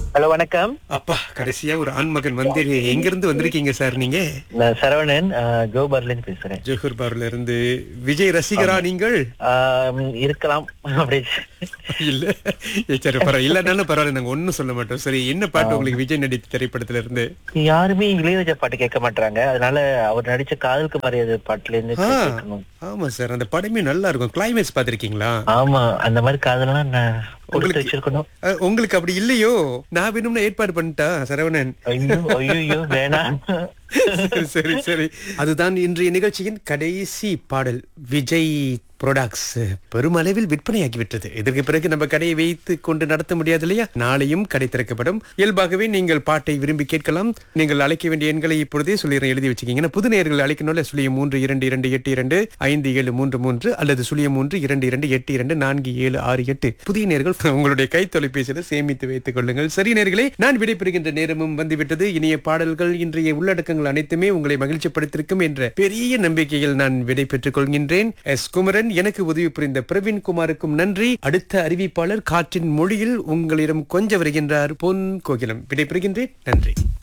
hello வணக்கம் அப்பா கடைசியா ஒரு ஆண்மகன் வந்தீரு எங்க இருந்து வந்திருக்கீங்க சார் நீங்க நான் சரவணன் ஜோபர்ல இருந்து பேசுறேன் ஜோஹர் பார்ல இருந்து விஜய் ரசிகரா நீங்கள் ஆம், இருக்கலாம் அப்படி இல்ல ஏ, சரி பரவாயில்ல இல்லனாலும் பரவாயில்ல நாங்க ஒண்ணும் சொல்ல மாட்டோம் சரி என்ன பாட்டு உங்களுக்கு விஜய் நடித்த திரைப்படத்துல இருந்து யாருமே இளையராஜா பாட்டு கேட்க மாட்டாங்க அதனால அவர் நடிச்ச காதலுக்கு மரியாதை பாட்டுல இருந்து ஆ, கேட்கணும் ஆமா சார் அந்த படமே நல்லா இருக்கும் கிளைமேக்ஸ் பாத்திருக்கீங்களா ஆமா அந்த மாதிரி காதலாம் நான் கொடுத்து உங்களுக்கு- வச்சிருக்கணும் உங்களுக்கு அப்படி இல்லையோ நான் வேணும்னா ஏற்பாடு பண்ணிட்டா சரவணன் ஐயோ ஐயோ வேணாம் சரி, சரி சரி அதுதான் இன்றைய நிகழ்ச்சியின் கடைசி பாடல் விஜய் ப்ராடக்ட்ஸ் பெருமளவில் விற்பனையாகிவிட்டது இதற்கு பிறகு நம்ம கடையை வைத்து கொண்டு நடத்த முடியாது இல்லையா நாளையும் கடை திறக்கப்படும் இயல்பாகவே நீங்கள் பாட்டை விரும்பி கேட்கலாம் நீங்கள் அழைக்க வேண்டிய எண்களை இப்பொழுதே சொல்லிடுறேன் எழுதி வச்சுக்கீங்க ஏன்னா புது நேயர்கள் அழைக்கணும்ல சுழியம் மூன்று இரண்டு இரண்டு எட்டு இரண்டு ஐந்து ஏழு மூன்று மூன்று அல்லது சுழியம் மூன்று இரண்டு இரண்டு எட்டு இரண்டு நான்கு ஏழு ஆறு எட்டு புதிய நேர்கள் உங்களுடைய கை தொலைபேசியில சேமித்து வைத்துக் கொள்ளுங்கள் சரி நேர்களே நான் விடைபெறுகின்ற நேரமும் வந்துவிட்டது இனிய பாடல்கள் இன்றைய உள்ளடக்கங்கள் அனைத்துமே உங்களை மகிழ்ச்சிப்படுத்திருக்கும் என்ற பெரிய நம்பிக்கையில் நான் விடை பெற்றுக் கொள்கின்றேன் எஸ் குமரன் எனக்கு உதவி புரிந்த பிரவீன் குமாருக்கும் நன்றி அடுத்த அறிவிப்பாளர் காற்றின் மொழியில் உங்களிடம் கொஞ்ச வருகின்றார் பொன் கோகிலம் விடைபெறுகின்றேன் நன்றி